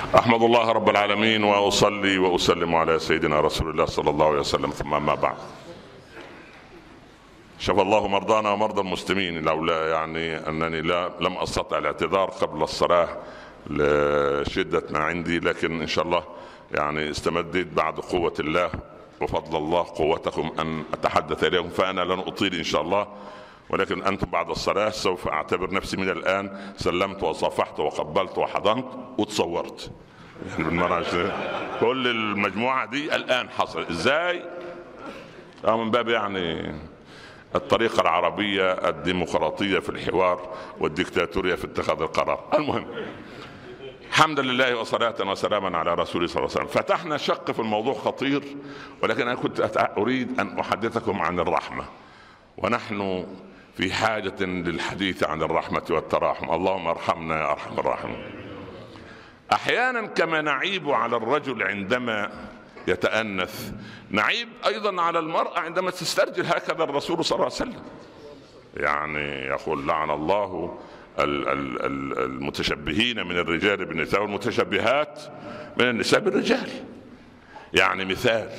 احمد الله رب العالمين واصلي واسلم على سيدنا رسول الله صلى الله عليه وسلم ثم اما بعد شفى الله مرضانا ومرضى المسلمين لولا يعني انني لا لم استطع الاعتذار قبل الصلاه لشده ما عندي لكن ان شاء الله يعني استمديت بعد قوه الله وفضل الله قوتكم ان اتحدث اليكم فانا لن اطيل ان شاء الله ولكن انتم بعد الصلاه سوف اعتبر نفسي من الان سلمت وصافحت وقبلت وحضنت وتصورت يعني بالمرة كل المجموعه دي الان حصل ازاي؟ اه من باب يعني الطريقة العربية الديمقراطية في الحوار والديكتاتورية في اتخاذ القرار المهم حمدا لله وصلاة وسلاما على رسوله صلى الله عليه وسلم فتحنا شق في الموضوع خطير ولكن أنا كنت أريد أن أحدثكم عن الرحمة ونحن في حاجة للحديث عن الرحمة والتراحم اللهم ارحمنا يا أرحم الراحمين أحيانا كما نعيب على الرجل عندما يتأنث نعيب أيضا على المرأة عندما تسترجل هكذا الرسول صلى الله عليه وسلم يعني يقول لعن الله المتشبهين من الرجال بالنساء والمتشبهات من النساء بالرجال يعني مثال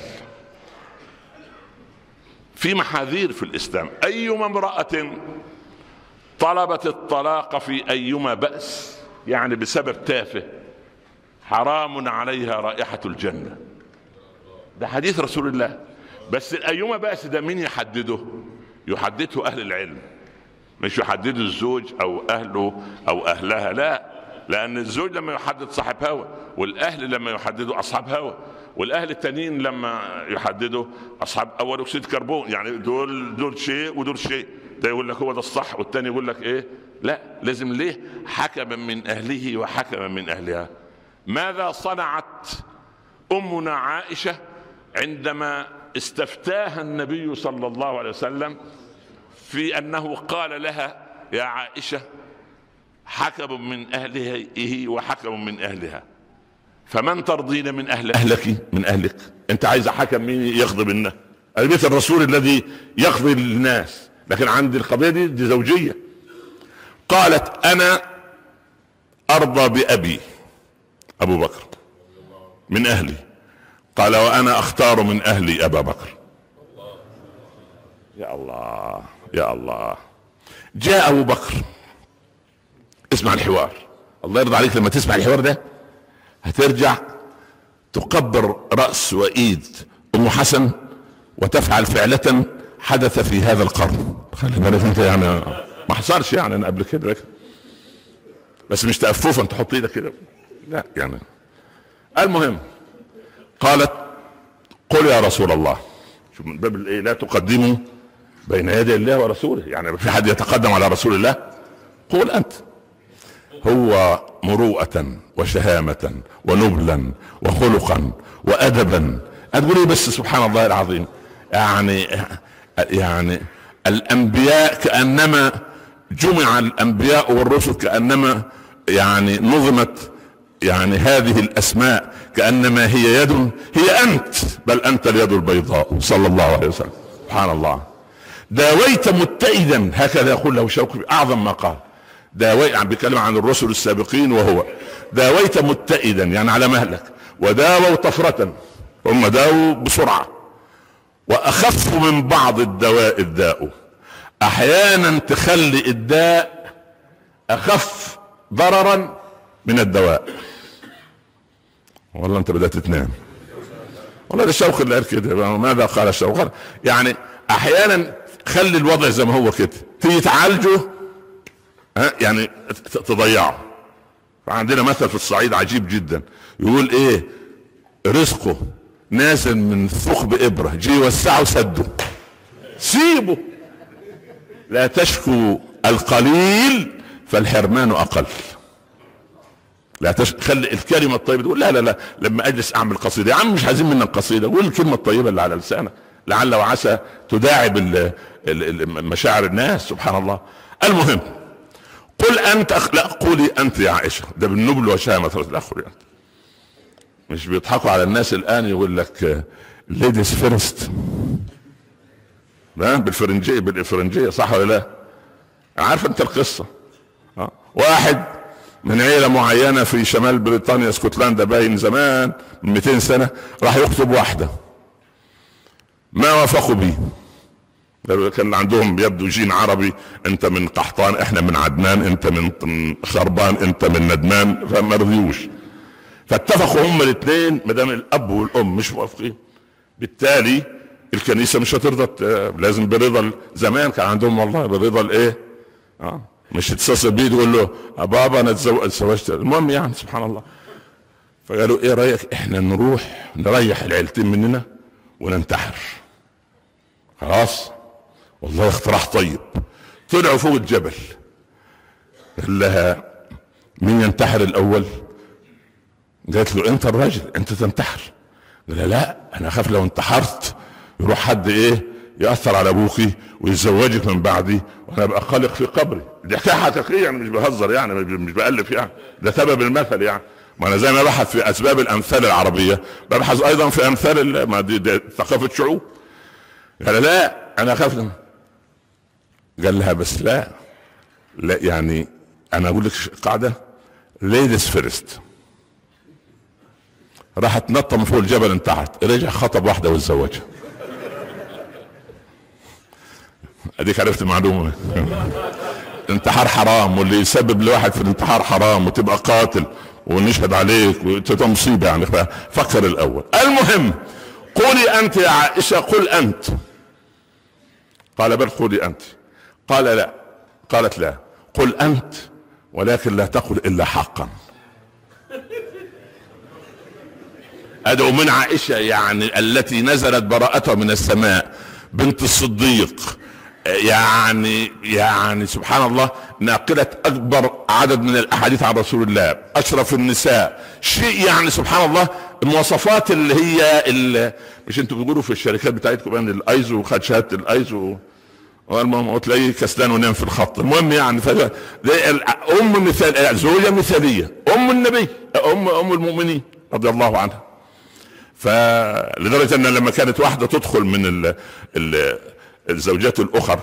في محاذير في الاسلام ايما امراه طلبت الطلاق في ايما باس يعني بسبب تافه حرام عليها رائحه الجنه ده حديث رسول الله بس ايما بأس ده مين يحدده يحدده اهل العلم مش يحدده الزوج او اهله او اهلها لا لان الزوج لما يحدد صاحب هوى والاهل لما يحددوا اصحاب هوى والاهل التانيين لما يحددوا اصحاب اول اكسيد كربون يعني دول دول شيء ودول شيء ده يقول لك هو ده الصح والتاني يقول لك ايه لا لازم ليه حكما من اهله وحكما من اهلها ماذا صنعت امنا عائشه عندما استفتاها النبي صلى الله عليه وسلم في انه قال لها يا عائشه حكم من اهله وحكم من اهلها فمن ترضين من اهل اهلك من اهلك انت عايز حكم مين يقضي بينا بيت الرسول الذي يقضي للناس لكن عند القضيه دي دي زوجيه قالت انا ارضى بابي ابو بكر من اهلي قال وانا اختار من اهلي ابا بكر يا الله يا الله جاء ابو بكر اسمع الحوار الله يرضى عليك لما تسمع الحوار ده هترجع تقبر راس وايد ام حسن وتفعل فعلة حدث في هذا القرن خلي بالك انت يعني ما حصلش يعني انا قبل كده بس مش تأففا تحط ايدك كده لا يعني المهم قالت قل يا رسول الله شوف من باب الايه لا تقدموا بين يدي الله ورسوله يعني في حد يتقدم على رسول الله قول انت هو مروءة وشهامة ونبلا وخلقا وأدبا أتقولي بس سبحان الله العظيم يعني يعني الأنبياء كأنما جمع الأنبياء والرسل كأنما يعني نظمت يعني هذه الأسماء كأنما هي يد هي أنت بل أنت اليد البيضاء صلى الله عليه وسلم سبحان الله داويت متئدا هكذا يقول له شوقي أعظم ما قال داوي عم بيتكلم عن الرسل السابقين وهو داويت متئدا يعني على مهلك وداووا طفرة هم داووا بسرعة وأخف من بعض الدواء الداء أحيانا تخلي الداء أخف ضررا من الدواء والله أنت بدأت تنام والله ده الشوق اللي قال كده ماذا قال الشوق يعني أحيانا خلي الوضع زي ما هو كده تيجي تعالجه ها يعني تضيعه عندنا مثل في الصعيد عجيب جدا يقول ايه رزقه نازل من ثقب ابره جي يوسعه سده سيبه لا تشكو القليل فالحرمان اقل لا تش... خلي الكلمه الطيبه تقول لا لا لا لما اجلس اعمل قصيده يا عم مش عايزين منك قصيده قول الكلمه الطيبه اللي على لسانك لعل وعسى تداعب ال... ال... مشاعر الناس سبحان الله المهم قل انت أخ... لا قولي انت يا عائشه ده بالنبل وشامه لا قولي انت مش بيضحكوا على الناس الان يقول لك ليديز فيرست بالفرنجيه بالافرنجيه صح ولا لا؟ عارف انت القصه ها؟ واحد من عيله معينه في شمال بريطانيا اسكتلندا باين زمان من 200 سنه راح يخطب واحده ما وافقوا به كان عندهم يبدو جين عربي انت من قحطان احنا من عدنان انت من خربان انت من ندمان فما رضيوش فاتفقوا هم الاثنين ما دام الاب والام مش موافقين بالتالي الكنيسه مش هترضى لازم برضا زمان كان عندهم والله برضا الايه اه مش تتصل بيه تقول له بابا انا اتزوجت المهم يعني سبحان الله فقالوا ايه رايك احنا نروح نريح العيلتين مننا وننتحر خلاص والله اقتراح طيب طلعوا فوق الجبل قال لها مين ينتحر الاول قالت له انت الراجل انت تنتحر قال لا انا اخاف لو انتحرت يروح حد ايه ياثر على ابوكي ويتزوجك من بعدي وانا ابقى خالق في قبري دي حكايه حقيقيه يعني مش بهزر يعني مش بالف يعني ده سبب المثل يعني ما انا زي ما ببحث في اسباب الامثال العربيه ببحث ايضا في امثال ما دي, دي ثقافه شعوب قال لا انا اخاف قال لها بس لا لا يعني انا اقول لك قاعده ليديز فيرست راحت نطه من فوق الجبل انتحت رجع خطب واحده واتزوجها اديك عرفت المعلومه الانتحار حرام واللي يسبب لواحد في الانتحار حرام وتبقى قاتل ونشهد عليك وتبقى مصيبه يعني فكر الاول المهم قولي انت يا عائشه قل انت قال بل قولي انت قال لا قالت لا قل انت ولكن لا تقل الا حقا ادعو من عائشه يعني التي نزلت براءتها من السماء بنت الصديق يعني يعني سبحان الله ناقلة أكبر عدد من الأحاديث عن رسول الله أشرف النساء شيء يعني سبحان الله المواصفات اللي هي اللي مش انتوا بتقولوا في الشركات بتاعتكم ان الايزو خد شهاده الايزو والمهم وتلاقيه كسلان ونام في الخط المهم يعني ام مثال زوجه مثاليه ام النبي ام ام المؤمنين رضي الله عنها فلدرجه ان لما كانت واحده تدخل من ال ال الزوجات الاخر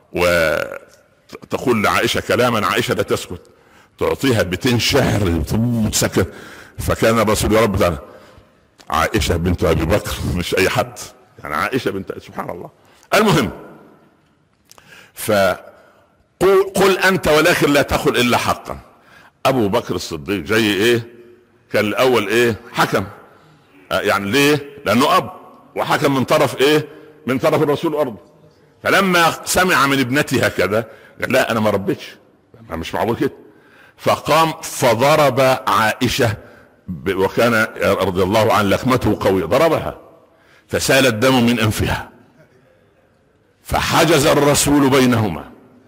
وتقول لعائشه كلاما عائشه لا تسكت تعطيها 200 شهر سكت فكان الرسول يا رب تعالى عائشه بنت ابي بكر مش اي حد يعني عائشه بنت سبحان الله المهم فقل قل انت ولكن لا تقل الا حقا ابو بكر الصديق جاي ايه كان الاول ايه حكم آه، يعني ليه لانه اب وحكم من طرف ايه من طرف الرسول ارض فلما سمع من ابنته هكذا قال لا انا ما ربيتش مش معقول كده فقام فضرب عائشه وكان رضي الله عنه لكمته قويه ضربها فسال الدم من انفها فحجز الرسول بينهما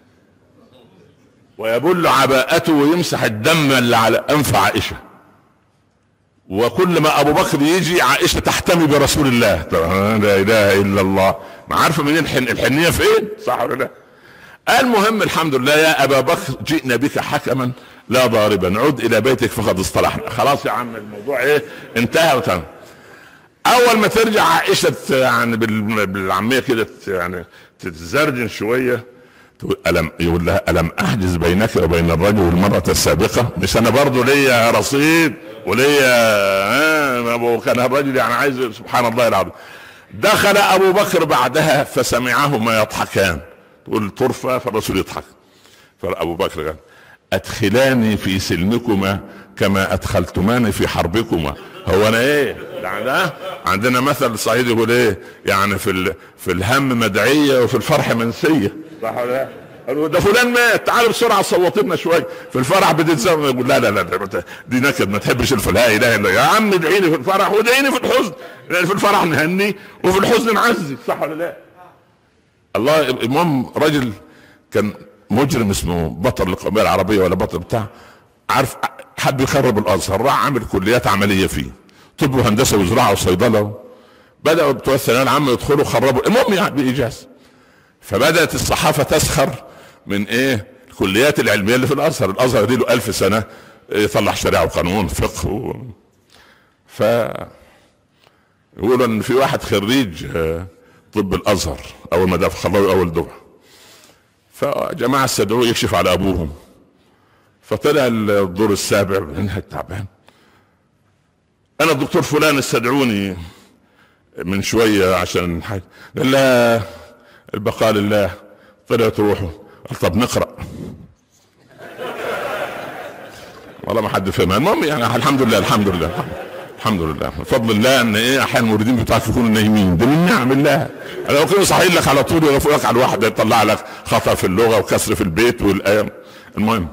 ويبل عباءته ويمسح الدم اللي على انف عائشه وكل ما ابو بكر يجي عائشه تحتمي برسول الله لا اله الا الله ما عارفه منين الحن الحنيه فين صح ولا لا المهم الحمد لله يا ابا بكر جئنا بك حكما لا ضاربا عد الى بيتك فقد اصطلحنا خلاص يا عم الموضوع ايه انتهى وتم اول ما ترجع عائشه يعني بالعاميه كده يعني تتزرجن شويه تقول الم يقول لها الم احجز بينك وبين الرجل والمراه السابقه مش انا برضه ليا رصيد وليا آه كان الرجل يعني عايز سبحان الله العظيم دخل ابو بكر بعدها فسمعهما يضحكان تقول طرفه فالرسول يضحك فابو بكر قال ادخلاني في سلمكما كما ادخلتماني في حربكما هو انا ايه يعني عندنا مثل صعيدي يقول ايه يعني في في الهم مدعيه وفي الفرح منسيه صح ولا لا ده فلان مات تعال بسرعه صوت لنا شويه في الفرح بتتزوج يقول لا لا لا دي نكد ما تحبش الفرح لا اله الا يا عم ادعيني في الفرح وادعيني في الحزن لان في الفرح نهني وفي الحزن نعزي صح ولا لا؟ الله المهم رجل كان مجرم اسمه بطل القوميه العربيه ولا بطل بتاع عارف حب يخرب الازهر راح عامل كليات عمليه فيه طب وهندسه وزراعه وصيدله بداوا بتوع الثانويه العامه يدخلوا خربوا المهم يعني بايجاز فبدات الصحافه تسخر من ايه الكليات العلميه اللي في الازهر الازهر دي له ألف سنه يطلع شريعه وقانون فقه و... ف يقولوا ان في واحد خريج آه، طب الازهر اول ما دفع خلوه اول دفعه فجماعه استدعوه يكشف على ابوهم فطلع الدور السابع منها تعبان انا الدكتور فلان استدعوني من شويه عشان حاجه قال لا البقاء لله طلعت روحه قال طب نقرا والله ما حد فهمها المهم يعني الحمد لله الحمد لله الحمد لله بفضل الله ان ايه احيانا الموردين بتوعك يكونوا نايمين ده من نعم الله انا لو كانوا صاحيين لك على طول يغفوا لك على الواحده يطلع لك خطا في اللغه وكسر في البيت والايام المهم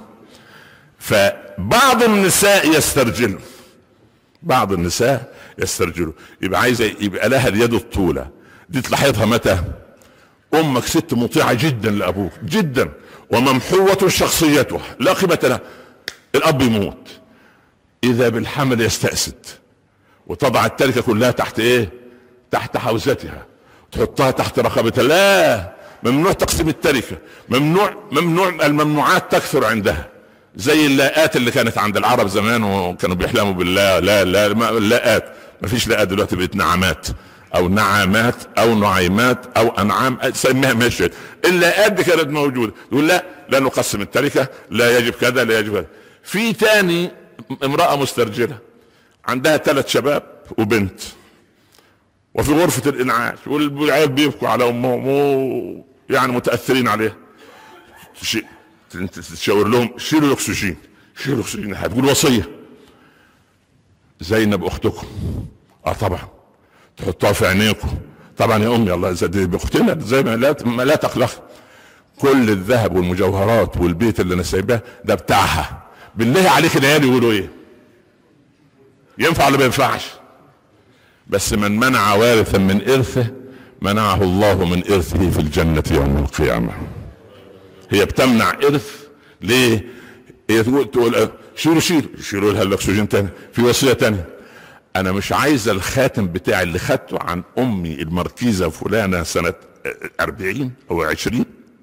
فبعض النساء يسترجل بعض النساء يسترجلوا يبقى عايزه يبقى لها اليد الطولة دي تلاحظها متى امك ست مطيعة جدا لابوك جدا وممحوة شخصيتها لا قيمة لها الاب يموت اذا بالحمل يستأسد وتضع التركة كلها تحت ايه تحت حوزتها تحطها تحت رقبتها لا ممنوع تقسيم التركة ممنوع ممنوع الممنوعات تكثر عندها زي اللاءات اللي كانت عند العرب زمان وكانوا بيحلموا بالله لا لا لاءات ما فيش لاءات دلوقتي بقت نعمات او نعامات او نعيمات او انعام سميها مشيت اللاءات دي كانت موجوده يقول لا لا نقسم التركه لا يجب كذا لا يجب كذا في تاني امراه مسترجله عندها ثلاث شباب وبنت وفي غرفه الانعاش والعيال بيبكوا على امهم يعني متاثرين عليها شيء تشاور لهم شيلوا الاكسجين شيلوا الاكسجين هتقول وصيه زينب اختكم اه طبعا تحطوها في عينيكم طبعا يا امي الله يزيد باختنا زي ما لا ما لا تقلق كل الذهب والمجوهرات والبيت اللي انا سايباه ده بتاعها بالله عليك العيال يقولوا ايه ينفع ولا ما ينفعش بس من منع وارثا من ارثه منعه الله من ارثه في الجنه يوم القيامه هي بتمنع ارث ليه هي تقول تقول شيلوا شيلوا شيلوا لها الاكسجين تاني في وصيه تانية انا مش عايز الخاتم بتاعي اللي خدته عن امي المركيزه فلانه سنه 40 او 20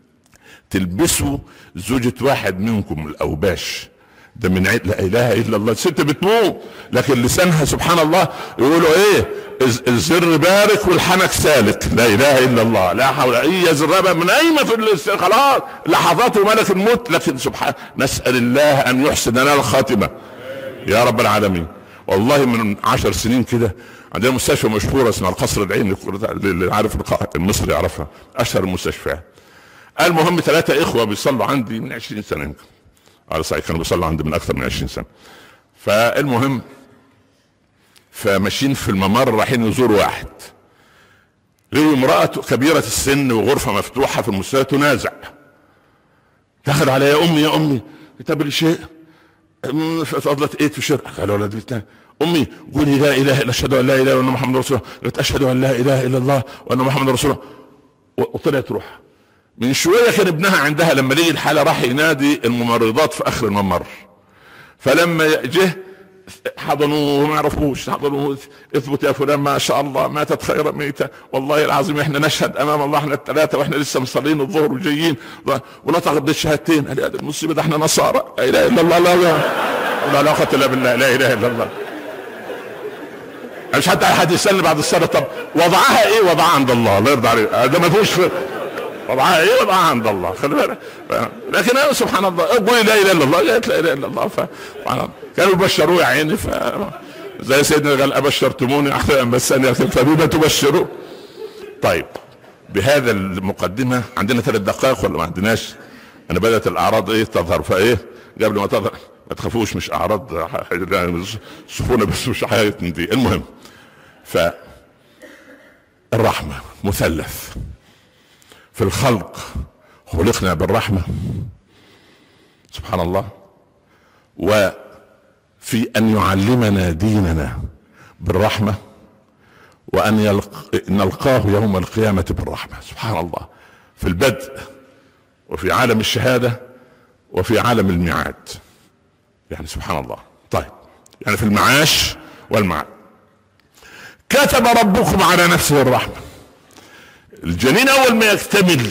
تلبسوا زوجة واحد منكم الاوباش ده من عيد لا اله الا الله الست بتموت لكن لسانها سبحان الله يقولوا ايه الزر بارك والحنك سالك لا اله الا الله لا حول اي زرابه من اين في خلاص لحظات ملك الموت لكن سبحان نسال الله ان يحسن لنا الخاتمه يا رب العالمين والله من عشر سنين كده عندنا مستشفى مشهوره اسمها القصر العيني اللي عارف المصري يعرفها اشهر المستشفيات المهم ثلاثه اخوه بيصلوا عندي من 20 سنه يمكن على صحيح كانوا بيصلوا عندي من اكثر من 20 سنه فالمهم فماشيين في الممر رايحين يزوروا واحد لقوا امرأة كبيرة السن وغرفة مفتوحة في المستشفى تنازع دخل عليها يا أمي يا أمي كتب لي شيء فضلت ايه في شرك قال ولد الثاني امي قولي لا اله الا اشهد ان لا اله الا محمد رسول الله قلت اشهد ان لا اله الا الله وان محمد رسول الله وطلعت روحها من شويه كان ابنها عندها لما لقي الحاله راح ينادي الممرضات في اخر الممر فلما جه حضنوه وما يعرفوش حضنوه اثبت يا فلان ما شاء الله ماتت خيرا ميتة والله العظيم احنا نشهد امام الله احنا الثلاثة واحنا لسه مصلين الظهر وجايين ونطق بالشهادتين قال هذه المصيبة ده احنا نصارى لا اله الا الله لا لا لا لا الا بالله لا اله الا الله مش حتى احد يسالني بعد الصلاه طب وضعها ايه وضعها عند الله الله يرضى عليه ده ما فيهوش وضعها ايه وضعها عند الله خلي بالك لكن انا سبحان الله قولي لا اله الا الله قالت لا اله الا الله ف كانوا يبشروه يا عيني ف زي سيدنا قال ابشرتموني احسن بس انا فبما تبشروا طيب بهذا المقدمه عندنا ثلاث دقائق ولا ما عندناش انا بدات الاعراض ايه تظهر فايه قبل ما تظهر ما تخافوش مش اعراض سخونه بس مش حياه دي المهم ف الرحمه مثلث في الخلق خلقنا بالرحمه سبحان الله وفي ان يعلمنا ديننا بالرحمه وان يلق... نلقاه يوم القيامه بالرحمه سبحان الله في البدء وفي عالم الشهاده وفي عالم الميعاد يعني سبحان الله طيب يعني في المعاش والمعاد كتب ربكم على نفسه الرحمه الجنين اول ما يكتمل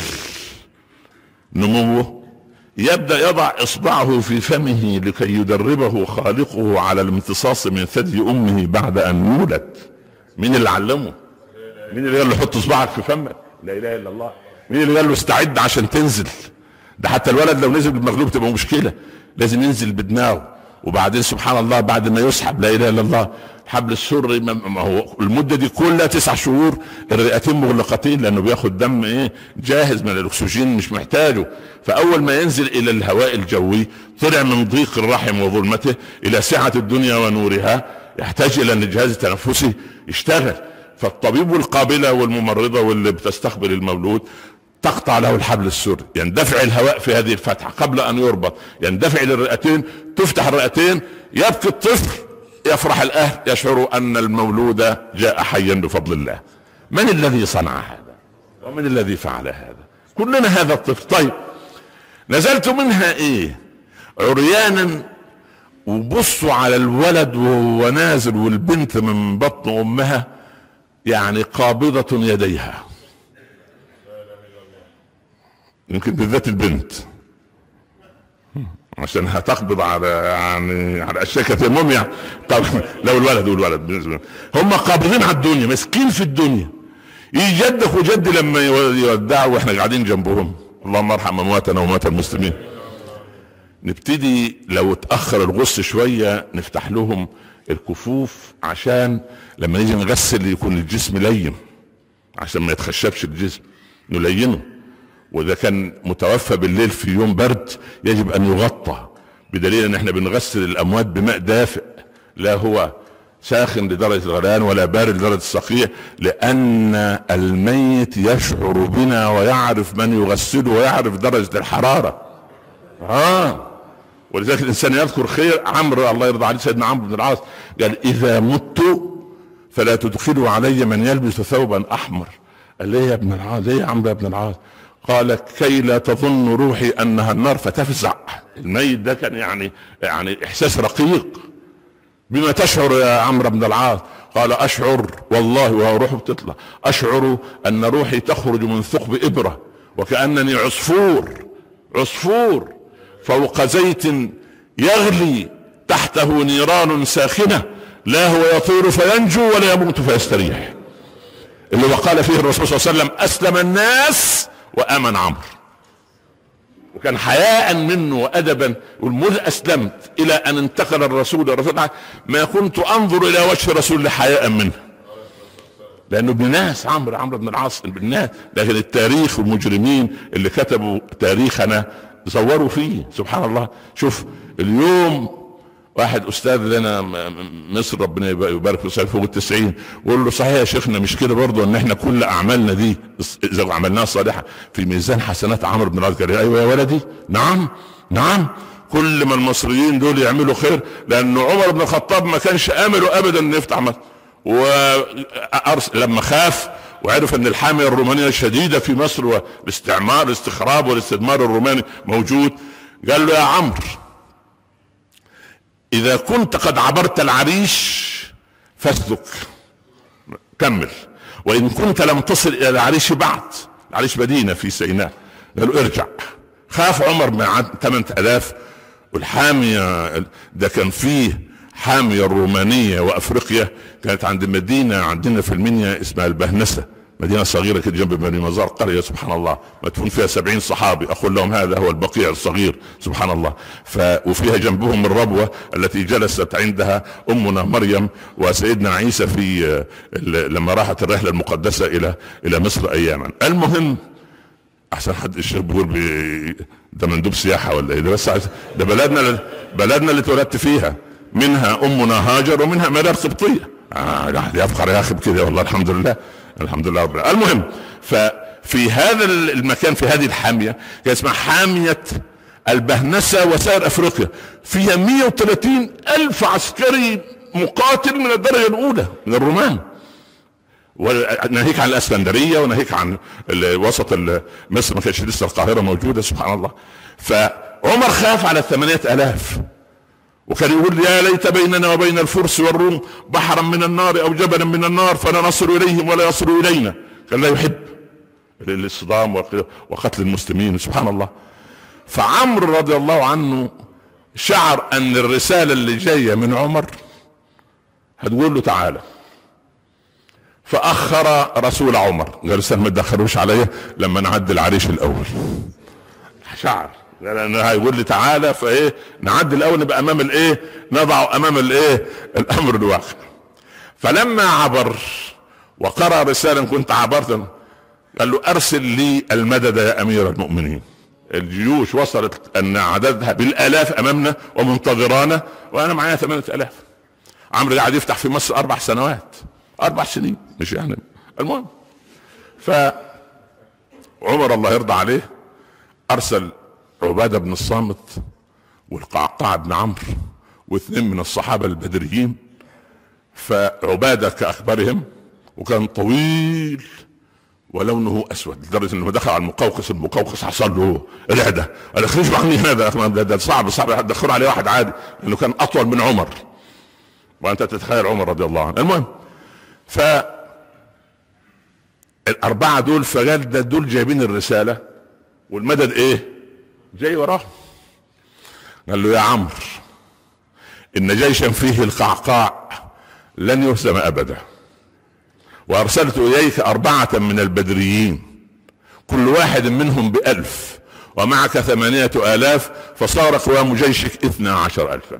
نموه يبدا يضع اصبعه في فمه لكي يدربه خالقه على الامتصاص من ثدي امه بعد ان يولد مين اللي علمه مين اللي قال له حط اصبعك في فمك لا اله الا الله مين اللي قال له استعد عشان تنزل ده حتى الولد لو نزل بالمغلوب تبقى مشكله لازم ينزل بدماغه وبعدين سبحان الله بعد ما يسحب لا اله الا الله حبل السر ما هو المدة دي كلها تسع شهور الرئتين مغلقتين لانه بياخد دم ايه جاهز من الاكسجين مش محتاجه فاول ما ينزل الى الهواء الجوي طلع من ضيق الرحم وظلمته الى سعة الدنيا ونورها يحتاج الى ان الجهاز التنفسي يشتغل فالطبيب والقابلة والممرضة واللي بتستقبل المولود تقطع له الحبل السري يندفع الهواء في هذه الفتحة قبل ان يربط يندفع للرئتين تفتح الرئتين يبكي الطفل يفرح الاهل يشعروا ان المولود جاء حيا بفضل الله من الذي صنع هذا ومن الذي فعل هذا كلنا هذا الطفل طيب نزلت منها ايه عريانا وبصوا على الولد وهو نازل والبنت من بطن امها يعني قابضة يديها يمكن بالذات البنت عشان هتقبض على يعني على اشياء كثير المهم يعني طب لو الولد والولد بالنسبه هم قابضين على الدنيا مسكين في الدنيا يجي جدك وجدي لما يودعوا واحنا قاعدين جنبهم اللهم ارحم امواتنا واموات المسلمين نبتدي لو اتاخر الغص شويه نفتح لهم الكفوف عشان لما نيجي نغسل يكون الجسم لين عشان ما يتخشبش الجسم نلينه واذا كان متوفى بالليل في يوم برد يجب ان يغطى بدليل ان احنا بنغسل الاموات بماء دافئ لا هو ساخن لدرجة الغليان ولا بارد لدرجة الصقيع لأن الميت يشعر بنا ويعرف من يغسله ويعرف درجة الحرارة آه ولذلك الإنسان يذكر خير عمرو الله يرضى عليه سيدنا عمرو بن العاص قال إذا مت فلا تدخلوا علي من يلبس ثوبا أحمر قال ليه يا ابن العاص ليه يا عمرو يا ابن العاص قال كي لا تظن روحي انها النار فتفزع الميت ده كان يعني يعني احساس رقيق بما تشعر يا عمرو بن العاص قال اشعر والله وهو روحه بتطلع اشعر ان روحي تخرج من ثقب ابره وكانني عصفور عصفور فوق زيت يغلي تحته نيران ساخنه لا هو يطير فينجو ولا يموت فيستريح اللي وقال فيه الرسول صلى الله عليه وسلم اسلم الناس وامن عمرو وكان حياء منه وادبا والمذ اسلمت الى ان انتقل الرسول الرسول ما كنت انظر الى وجه رسول حياء منه لانه ابن ناس عمرو عمرو بن العاص ابن ناس لكن التاريخ والمجرمين اللي كتبوا تاريخنا زوروا فيه سبحان الله شوف اليوم واحد استاذ لنا مصر ربنا يبارك في فوق التسعين ويقول له صحيح يا شيخنا مش كده برضه ان احنا كل اعمالنا دي اذا عملناها صالحه في ميزان حسنات عمرو بن العاص ايوه يا ولدي نعم نعم كل ما المصريين دول يعملوا خير لان عمر بن الخطاب ما كانش امله ابدا انه يفتح مصر وأرسل لما خاف وعرف ان الحاميه الرومانيه شديده في مصر والاستعمار الاستخراب والاستدمار الروماني موجود قال له يا عمرو اذا كنت قد عبرت العريش فاسلك كمل وان كنت لم تصل الى العريش بعد العريش مدينه في سيناء قالوا ارجع خاف عمر مع 8000 والحاميه ده كان فيه حاميه رومانيه وافريقيا كانت عند مدينه عندنا في المنيا اسمها البهنسه مدينة صغيرة كده جنب بني مزار قرية سبحان الله مدفون فيها سبعين صحابي أقول لهم هذا هو البقيع الصغير سبحان الله ف... وفيها جنبهم الربوة التي جلست عندها أمنا مريم وسيدنا عيسى في لما راحت الرحلة المقدسة إلى إلى مصر أياما المهم احسن حد الشيخ بيقول بي... ده مندوب سياحه ولا ايه ده بس ده بلدنا بلدنا اللي اتولدت فيها منها امنا هاجر ومنها مدار قبطيه آه يفخر يا اخي بكده والله الحمد لله الحمد لله رب العالمين المهم ففي هذا المكان في هذه الحامية هي اسمها حامية البهنسة وسائر افريقيا فيها 130 الف عسكري مقاتل من الدرجة الاولى من الرومان وناهيك عن الاسكندريه وناهيك عن وسط مصر ما كانش لسه القاهره موجوده سبحان الله فعمر خاف على الثمانية الاف وكان يقول يا ليت بيننا وبين الفرس والروم بحرا من النار او جبلا من النار فلا نصل اليهم ولا يصلوا الينا كان لا يحب الاصطدام وقتل المسلمين سبحان الله فعمرو رضي الله عنه شعر ان الرسالة اللي جاية من عمر هتقول له تعالى فاخر رسول عمر قال استنى ما تدخلوش عليا لما نعدي العريش الاول شعر لان هيقول لي تعالى فايه نعدي الاول نبقى امام الايه نضع امام الايه الامر الواقع فلما عبر وقرأ رسالة كنت عبرت قال له ارسل لي المدد يا امير المؤمنين الجيوش وصلت ان عددها بالالاف امامنا ومنتظرانا وانا معايا ثمانية الاف عمرو قاعد يفتح في مصر اربع سنوات اربع سنين مش يعني المهم ف عمر الله يرضى عليه ارسل عبادة بن الصامت والقعقاع بن عمرو واثنين من الصحابة البدريين فعبادة كأكبرهم وكان طويل ولونه اسود لدرجه انه دخل على المقوقس المقوقس حصل له العده قال اخرج عني هذا ده صعب صعب دخلوا عليه واحد عادي لانه كان اطول من عمر وانت تتخيل عمر رضي الله عنه المهم ف الاربعه دول فقال ده دول جايبين الرساله والمدد ايه جاي وراهم قال له يا عمرو ان جيشا فيه القعقاع لن يهزم ابدا وارسلت اليك اربعة من البدريين كل واحد منهم بألف ومعك ثمانية آلاف فصار قوام جيشك اثنى عشر ألفا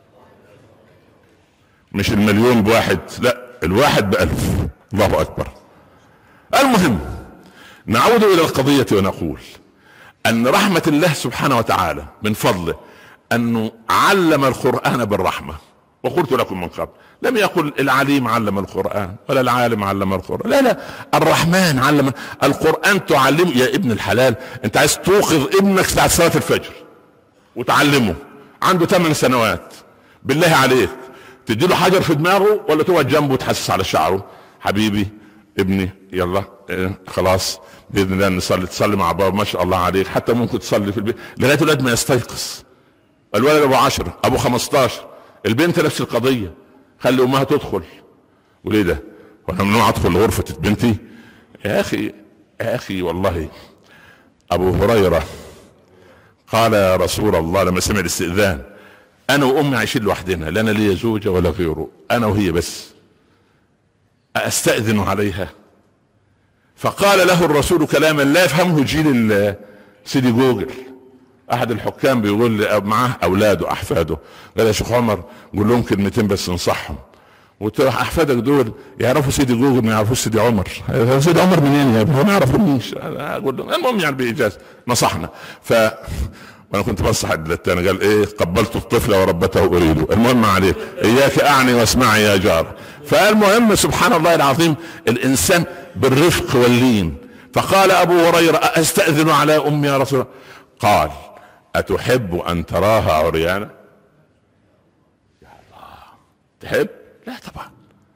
مش المليون بواحد لا الواحد بألف الله أكبر المهم نعود إلى القضية ونقول أن رحمة الله سبحانه وتعالى من فضله أنه علم القرآن بالرحمة وقلت لكم من قبل لم يقل العليم علم القرآن ولا العالم علم القرآن لا لا الرحمن علم القرآن تعلم يا ابن الحلال انت عايز توقظ ابنك ساعة صلاة الفجر وتعلمه عنده ثمان سنوات بالله عليك تدي له حجر في دماغه ولا تقعد جنبه وتحسس على شعره حبيبي ابني يلا اه خلاص باذن الله نصلي تصلي مع بابا ما شاء الله عليك حتى ممكن تصلي في البيت لغايه الولد ما يستيقظ الولد ابو عشرة ابو 15 البنت نفس القضيه خلي امها تدخل وليه ده وانا ممنوع ادخل غرفه بنتي يا اخي يا اخي والله ابو هريره قال يا رسول الله لما سمع الاستئذان انا وامي عايشين لوحدنا لا انا لي زوجه ولا غيره انا وهي بس استاذن عليها فقال له الرسول كلاما لا يفهمه جيل سيدي جوجل احد الحكام بيقول معاه اولاده احفاده قال يا شيخ عمر قول لهم كلمتين بس انصحهم قلت له احفادك دول يعرفوا سيدي جوجل ما يعرفوش سيدي عمر سيدي عمر منين يا ابني ما يعرفونيش اقول لهم المهم يعني بايجاز نصحنا ف وانا كنت بنصح الثاني قال ايه قبلت الطفل وربته اريد المهم ما عليك اياك اعني واسمعي يا جار فالمهم سبحان الله العظيم الانسان بالرفق واللين فقال ابو هريره استاذن على امي يا رسول الله قال أتحب أن تراها عريانة يا الله تحب لا طبعا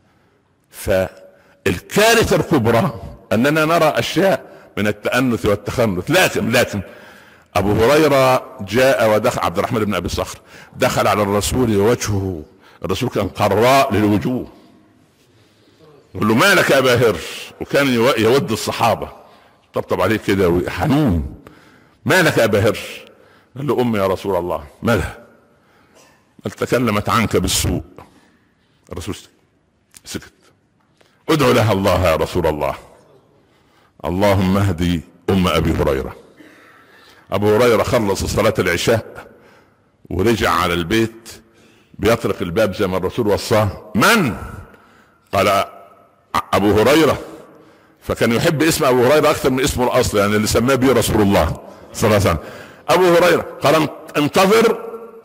فالكارثة الكبرى أننا نرى أشياء من التأنث والتخنث لكن لكن أبو هريرة جاء ودخل عبد الرحمن بن أبي صخر دخل على الرسول ووجهه الرسول كان قراء للوجوه يقول له مالك يا باهر وكان يود الصحابة طبطب عليه كده حنون مالك يا باهر قال له امي يا رسول الله مالها قال تكلمت عنك بالسوء الرسول سكت ادعو لها الله يا رسول الله اللهم اهدي ام ابي هريره ابو هريره خلص صلاه العشاء ورجع على البيت بيطرق الباب زي ما الرسول وصاه من قال ابو هريره فكان يحب اسم ابو هريره اكثر من اسمه الاصلي يعني اللي سماه به رسول الله صلى الله عليه وسلم ابو هريره قال انتظر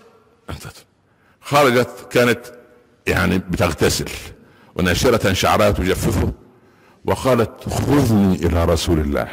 خرجت كانت يعني بتغتسل وناشرة شعرها تجففه وقالت خذني الى رسول الله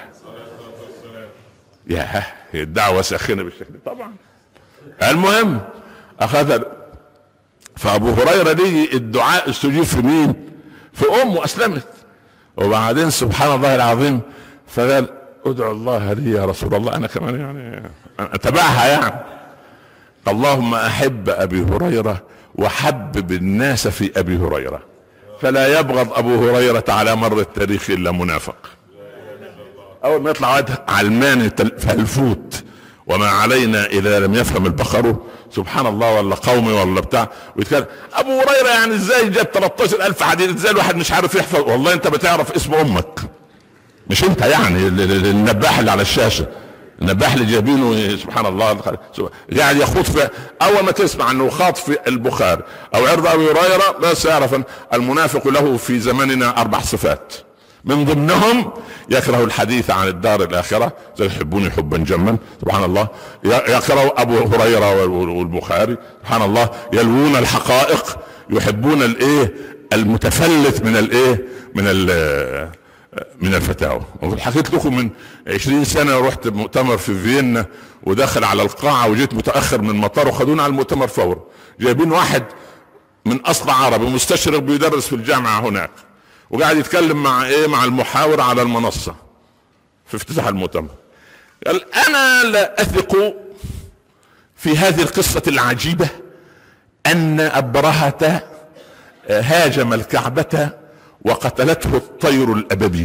يا الدعوة ساخنة بالشكل طبعا المهم اخذ فابو هريرة ليه الدعاء استجيب في مين في امه اسلمت وبعدين سبحان الله العظيم فقال ادعو الله لي يا رسول الله انا كمان يعني اتبعها يعني اللهم احب ابي هريره وحبب الناس في ابي هريره فلا يبغض ابو هريره على مر التاريخ الا منافق اول ما يطلع واحد علماني فالفوت وما علينا اذا لم يفهم البقر سبحان الله ولا قومي ولا بتاع ويتكلم ابو هريره يعني ازاي جاب 13000 حديث ازاي الواحد مش عارف يحفظ والله انت بتعرف اسم امك مش انت يعني النباح اللي على الشاشه نبح لي جايبينه سبحان الله قاعد يخوض في اول ما تسمع انه خاض في البخاري او عرض ابي هريره بس اعرف المنافق له في زماننا اربع صفات من ضمنهم يكره الحديث عن الدار الاخره زي يحبوني حبا جما سبحان الله يكره ابو هريره والبخاري سبحان الله يلوون الحقائق يحبون الايه المتفلت من الايه من من الفتاوى حكيت لكم من عشرين سنة رحت مؤتمر في فيينا وداخل على القاعة وجيت متأخر من المطار وخدونا على المؤتمر فورا جايبين واحد من أصل عربي مستشرق بيدرس في الجامعة هناك وقاعد يتكلم مع ايه مع المحاور على المنصة في افتتاح المؤتمر قال انا لا اثق في هذه القصة العجيبة ان ابرهة هاجم الكعبة وقتلته الطير الابابيل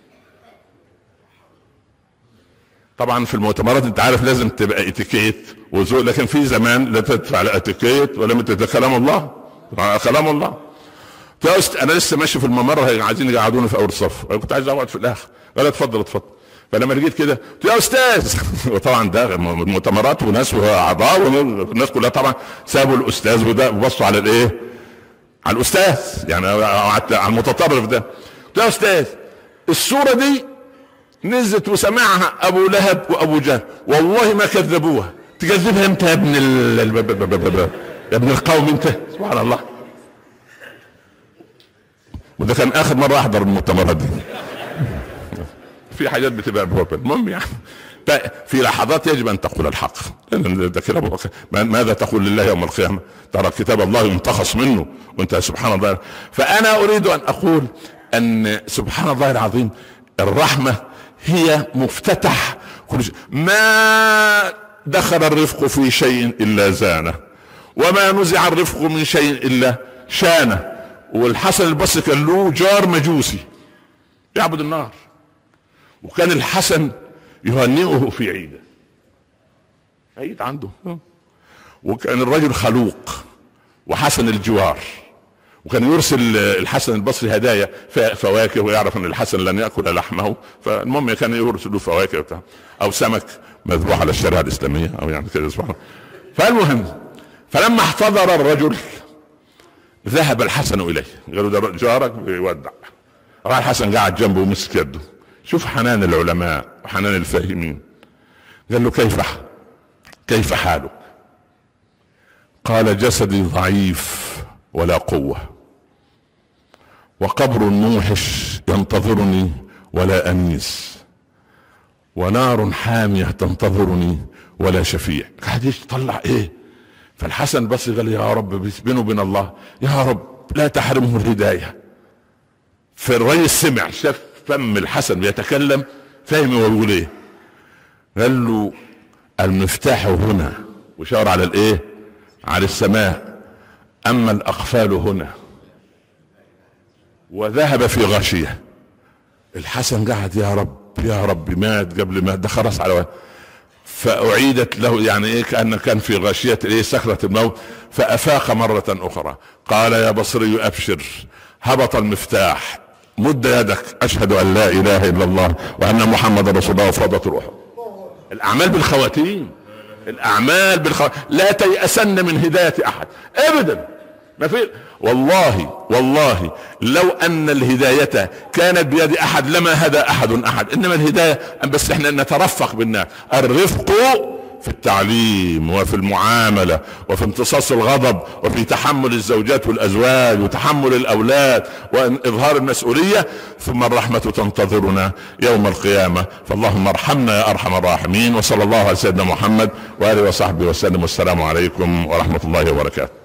طبعا في المؤتمرات انت عارف لازم تبقى اتيكيت وذوق لكن في زمان لا تدفع لا اتيكيت ولا متى كلام الله كلام الله انا لسه ماشي في الممر عايزين يقعدوني في اول صف انا كنت عايز اقعد في الاخر قال اتفضل اتفضل فلما لقيت كده قلت يا استاذ وطبعا ده مؤتمرات وناس واعضاء والناس كلها طبعا سابوا الاستاذ وده وبصوا على الايه على الاستاذ يعني على المتطرف ده قلت يا استاذ الصوره دي نزلت وسمعها ابو لهب وابو جهل والله ما كذبوها تكذبها انت يا ابن ال... يا ابن القوم انت سبحان الله وده كان اخر مره احضر المؤتمرات دي في حاجات بتبقى المهم يعني في لحظات يجب ان تقول الحق ده كلام ماذا تقول لله يوم القيامه ترى كتاب الله ينتخص منه وانت سبحان الله فانا اريد ان اقول ان سبحان الله العظيم الرحمه هي مفتتح كل شيء ما دخل الرفق في شيء الا زانه وما نزع الرفق من شيء الا شانه والحسن البصري كان له جار مجوسي يعبد النار وكان الحسن يهنئه في عيده عيد عنده وكان الرجل خلوق وحسن الجوار وكان يرسل الحسن البصري هدايا فواكه ويعرف ان الحسن لن ياكل لحمه فالمهم كان يرسل له فواكه وبتاع او سمك مذبوح على الشريعه الاسلاميه او يعني كده سبحان الله فالمهم فلما احتضر الرجل ذهب الحسن اليه قالوا ده جارك بيودع راح الحسن قاعد جنبه ومسك يده شوف حنان العلماء وحنان الفاهمين قال له كيف كيف حالك قال جسدي ضعيف ولا قوه وقبر موحش ينتظرني ولا انيس ونار حاميه تنتظرني ولا شفيع قاعد يطلع ايه فالحسن بس قال يا رب بينه وبين الله يا رب لا تحرمه الهدايه فالرئيس سمع شاف فم الحسن بيتكلم فاهم هو بيقول ايه قال له المفتاح هنا وشاور على الايه على السماء اما الاقفال هنا وذهب في غاشيه الحسن قعد يا رب يا رب مات قبل ما ده خلص على فأعيدت له يعني إيه كأن كان في غاشية إيه سكرة الموت فأفاق مرة أخرى قال يا بصري أبشر هبط المفتاح مد يدك أشهد أن لا إله إلا الله وأن محمد رسول الله وفرضت روحه الأعمال بالخواتيم الأعمال بالخواتيم لا تيأسن من هداية أحد أبدا ما في والله والله لو ان الهداية كانت بيد احد لما هدى احد احد انما الهداية بس احنا نترفق بالناس الرفق في التعليم وفي المعاملة وفي امتصاص الغضب وفي تحمل الزوجات والازواج وتحمل الاولاد واظهار المسؤولية ثم الرحمة تنتظرنا يوم القيامة فاللهم ارحمنا يا ارحم الراحمين وصلى الله على سيدنا محمد واله وصحبه وسلم والسلام عليكم ورحمة الله وبركاته